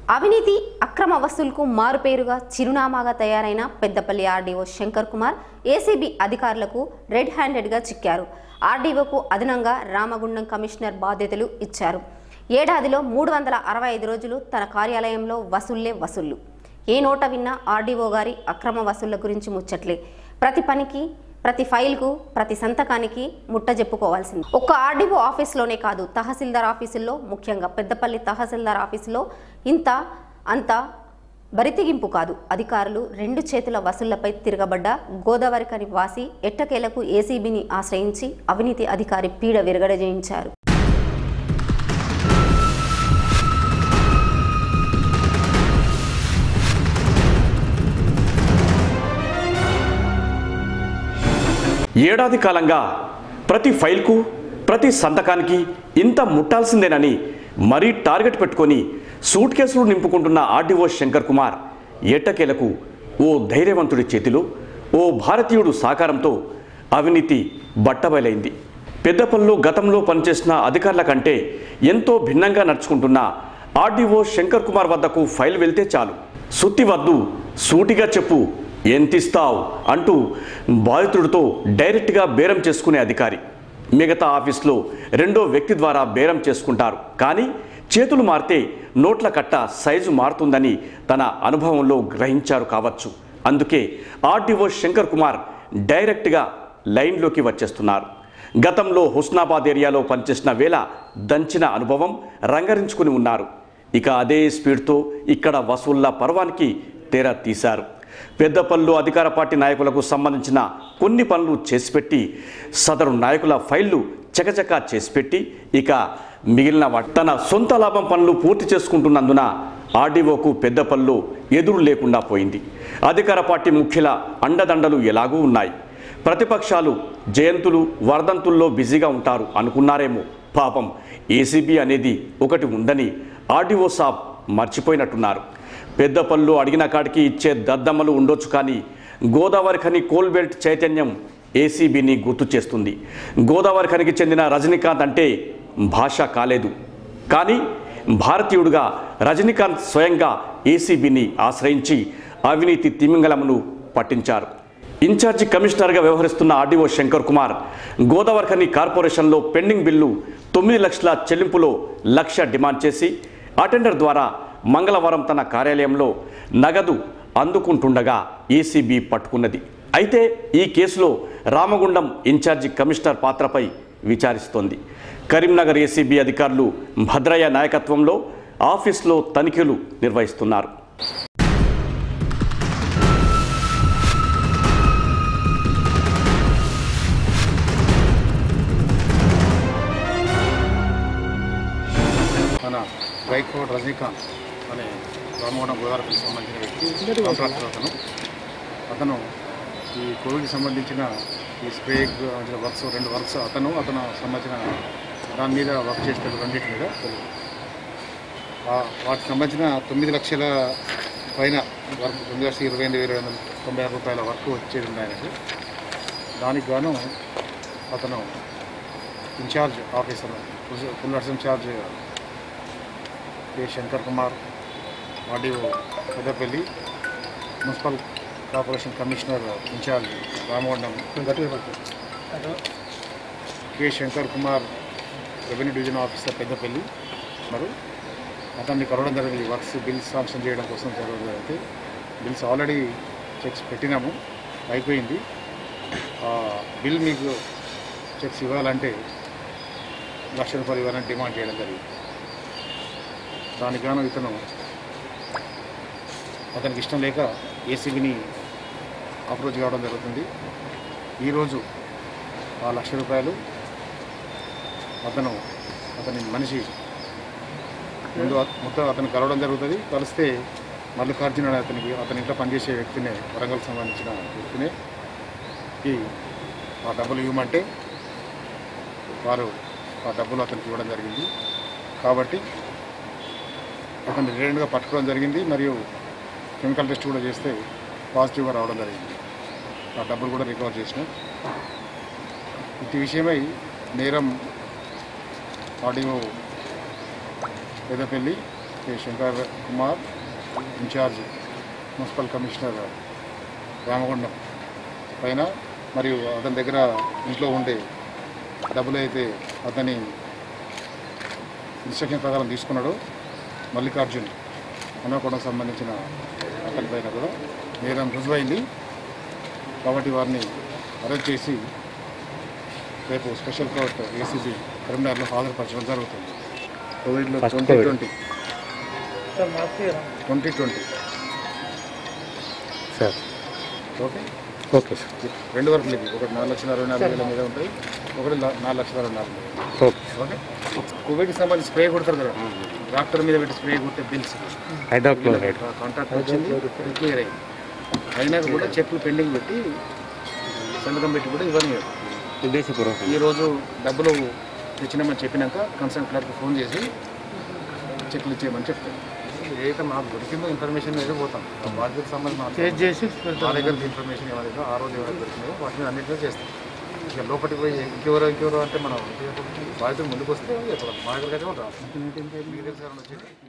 అవినీతి అక్రమ వసూలుకు మారుపేరుగా చిరునామాగా తయారైన పెద్దపల్లి ఆర్డీఓ శంకర్ కుమార్ ఏసీబీ అధికారులకు రెడ్ హ్యాండెడ్గా చిక్కారు ఆర్డీఓకు అదనంగా రామగుండం కమిషనర్ బాధ్యతలు ఇచ్చారు ఏడాదిలో మూడు వందల అరవై ఐదు రోజులు తన కార్యాలయంలో వసూళ్లే వసూళ్లు ఏ నోట విన్నా ఆర్డీఓ గారి అక్రమ వసూళ్ల గురించి ముచ్చట్లే ప్రతి పనికి ప్రతి ఫైల్కు ప్రతి సంతకానికి ముట్ట చెప్పుకోవాల్సింది ఒక్క ఆర్డీఓ ఆఫీస్లోనే కాదు తహసీల్దార్ ఆఫీసుల్లో ముఖ్యంగా పెద్దపల్లి తహసీల్దార్ ఆఫీసులో ఇంత అంత బరితెగింపు కాదు అధికారులు రెండు చేతుల వసూళ్లపై తిరగబడ్డ గోదావరికని వాసి ఎట్టకేలకు ఏసీబీని ఆశ్రయించి అవినీతి అధికారి పీడ విరగడ చేయించారు ఏడాది కాలంగా ప్రతి ఫైల్కు ప్రతి సంతకానికి ఇంత ముట్టాల్సిందేనని మరీ టార్గెట్ పెట్టుకొని సూట్ కేసులు నింపుకుంటున్న ఆర్డీఓ శంకర్ కుమార్ ఎట్టకేలకు ఓ ధైర్యవంతుడి చేతిలో ఓ భారతీయుడు సహకారంతో అవినీతి బట్టబయలైంది పెద్దపల్లిలో గతంలో పనిచేసిన అధికారుల కంటే ఎంతో భిన్నంగా నడుచుకుంటున్న ఆర్డీఓ శంకర్ కుమార్ వద్దకు ఫైల్ వెళ్తే చాలు సుత్తి వద్దు సూటిగా చెప్పు ఎంతిస్తావు అంటూ బాధితుడితో డైరెక్ట్గా బేరం చేసుకునే అధికారి మిగతా ఆఫీస్లో రెండో వ్యక్తి ద్వారా బేరం చేసుకుంటారు కానీ చేతులు మారితే నోట్ల కట్ట సైజు మారుతుందని తన అనుభవంలో గ్రహించారు కావచ్చు అందుకే ఆర్డీఓ శంకర్ కుమార్ డైరెక్ట్గా లైన్లోకి వచ్చేస్తున్నారు గతంలో హుస్నాబాద్ ఏరియాలో పనిచేసిన వేళ దంచిన అనుభవం రంగరించుకుని ఉన్నారు ఇక అదే స్పీడ్తో ఇక్కడ వసూళ్ల పర్వానికి తెర తీశారు పెద్దపల్లు అధికార పార్టీ నాయకులకు సంబంధించిన కొన్ని పనులు చేసిపెట్టి సదరు నాయకుల ఫైళ్లు చకచకా చేసిపెట్టి ఇక మిగిలిన వాటి తన సొంత లాభం పనులు పూర్తి చేసుకుంటున్నందున ఆర్డీఓకు పెద్దపల్లు ఎదురు లేకుండా పోయింది అధికార పార్టీ ముఖ్యుల అండదండలు ఎలాగూ ఉన్నాయి ప్రతిపక్షాలు జయంతులు వర్ధంతుల్లో బిజీగా ఉంటారు అనుకున్నారేమో పాపం ఏసీబీ అనేది ఒకటి ఉందని ఆర్డీఓ సాబ్ మర్చిపోయినట్టున్నారు పెద్దపల్లు అడిగిన కాడికి ఇచ్చే దద్దమ్మలు ఉండొచ్చు కానీ గోదావరి ఖని కోల్బెల్ట్ చైతన్యం ఏసీబీని గుర్తు చేస్తుంది గోదావరి ఖనికి చెందిన రజనీకాంత్ అంటే భాష కాలేదు కానీ భారతీయుడుగా రజనీకాంత్ స్వయంగా ఏసీబీని ఆశ్రయించి అవినీతి తిమింగలమును పట్టించారు ఇన్ఛార్జి కమిషనర్గా వ్యవహరిస్తున్న ఆర్డీఓ శంకర్ కుమార్ గోదావరిఖని కార్పొరేషన్లో పెండింగ్ బిల్లు తొమ్మిది లక్షల చెల్లింపులో లక్ష డిమాండ్ చేసి అటెండర్ ద్వారా మంగళవారం తన కార్యాలయంలో నగదు అందుకుంటుండగా ఏసీబీ పట్టుకున్నది అయితే ఈ కేసులో రామగుండం ఇన్ఛార్జి కమిషనర్ పాత్రపై విచారిస్తోంది కరీంనగర్ ఏసీబీ అధికారులు భద్రయ్య నాయకత్వంలో ఆఫీస్లో తనిఖీలు నిర్వహిస్తున్నారు మన గైకోడ్ రజనీకాంత్ అనే రామగుండం గోదావరికి సంబంధించిన వ్యక్తి కాంట్రాక్టర్ అతను అతను ఈ కోవిడ్కి సంబంధించిన ఈ స్ప్రే వర్క్స్ రెండు వర్క్స్ అతను అతను సంబంధించిన దాని మీద వర్క్ చేసిన రెండింటి మీద ఆ- వాటికి సంబంధించిన తొమ్మిది లక్షల పైన వర్క్ తొమ్మిది లక్షల ఇరవై ఎనిమిది వేల వందల తొంభై ఆరు రూపాయల వర్క్ వచ్చేది ఉంది ఆయనకు దానికి గాను అతను ఇన్ఛార్జ్ ఆఫీసర్ పుల్లర్స్ incharge K Shankar Kumar RDO Peddapalli municipal corporation commissioner incharge Ramagundam K Shankar Kumar revenue division officer Peddapalli మరి అతన్ని కలవడం జరిగింది వర్క్స్ బిల్స్ శాంక్షన్ చేయడం కోసం జరగడం అయితే బిల్స్ ఆల్రెడీ చెక్స్ పెట్టినాము అయిపోయింది ఆ బిల్ మీకు చెక్స్ ఇవ్వాలంటే లక్ష రూపాయలు ఇవ్వాలని డిమాండ్ చేయడం జరిగింది దానికి గాను ఇతను అతనికి ఇష్టం లేక ఏసీబీని అప్రోచ్ కావడం జరుగుతుంది ఈరోజు ఆ లక్ష రూపాయలు అతను అతని మనిషి ముందు అత- మొత్తం అతను కలవడం జరుగుతుంది కలిస్తే మల్లికార్జున అనే అతనికి అతని ఇంట్లో పనిచేసే వ్యక్తినే వరంగల్ సంబంధించిన వ్యక్తినే ఈ ఆ డబ్బులు ఇవ్వమంటే వారు ఆ డబ్బులు అతనికి ఇవ్వడం జరిగింది కాబట్టి అతన్ని రిటర్న్గా పట్టుకోవడం జరిగింది మరియు కెమికల్ టెస్ట్ కూడా చేస్తే పాజిటివ్గా రావడం జరిగింది ఆ డబ్బులు కూడా రికవర్ చేసిన ఇటు విషయమై నేరం audio Peddapalli K Shankar Kumar incharge municipal commissioner Ramagundam పైన మరియు అతని దగ్గర ఇంట్లో ఉండే డబ్బులు అయితే అతని ఇన్స్ట్రక్షన్ ప్రకారం తీసుకున్నాడు మల్లికార్జున్ హనుమకొండకు సంబంధించిన అతని పైన కూడా నేరం రుజువైంది కాబట్టి వారిని అరెస్ట్ చేసి రేపు స్పెషల్ కోర్ట్ ఏసీబీ కరీంనగర్లో హాజరుపరచడం జరుగుతుంది కోవిడ్లో twenty twenty twenty twenty sir okay okay sir రెండు వరకు ఇవి ఒకటి నాలుగు లక్షల అరవై నాలుగు వేల మీద ఉంటాయి ఒకటి లా- నాలుగు లక్షల అరవై నాలుగు వేలు ఓకే ఓకే కోవిడ్కి సంబంధించి స్ప్రే కొడతారు కదా డాక్టర్ మీద పెట్టి స్ప్రే కొట్టే బిల్స్ హైడ్రోక్లోరైడ్ కాంట్రాక్ట్ వచ్చింది క్లియర్ అయింది అయినాక కూడా చెక్లు పెండింగ్ పెట్టి సంతకం పెట్టి కూడా ఇవ్వని ఉద్దేశపూర్వకం ఈరోజు డబ్బులు తెచ్చినామని చెప్పినాక కన్సర్న్ క్లర్క్ ఫోన్ చేసి చెక్లు ఇచ్చేయమని చెప్తాను ఏదైతే మాకు దొరికిందో ఇన్ఫర్మేషన్ మీద పోతాం ఆ బాధ్యతకు సంబంధించిన చేసి మా దగ్గర ఇన్ఫర్మేషన్ ఏమైందో ఆ రోజు ఎవరైతే దొరికినాయో వాటి మీద అన్నింటిలో చేస్తాం ఇక లోపలికి పోయి ఇంకెవరో ఇంకెవరో అంటే మనం బాధ్యతలు ముందుకు వస్తే చెప్పడం మా దగ్గరికి అయితే కూడా రాదు. మీకు తెలుసు ఎవరైనా వచ్చేది?